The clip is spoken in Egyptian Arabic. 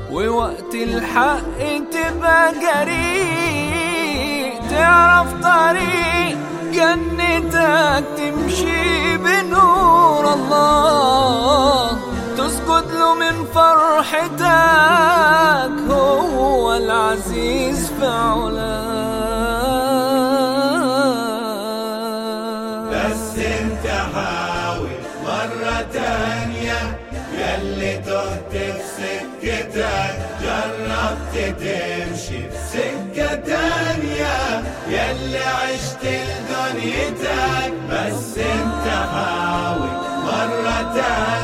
ووقت الحق تبقى جريء تعرف طريق جنتك تمشي بنور الله تسجد له من فرحتك هو العزيز في علاه بس انت حاول مرة تانية ياللي تهت في سكتك جربت تمشي في سكة تانية ياللي عشت لدنيتك بس انت حاول مرة تانية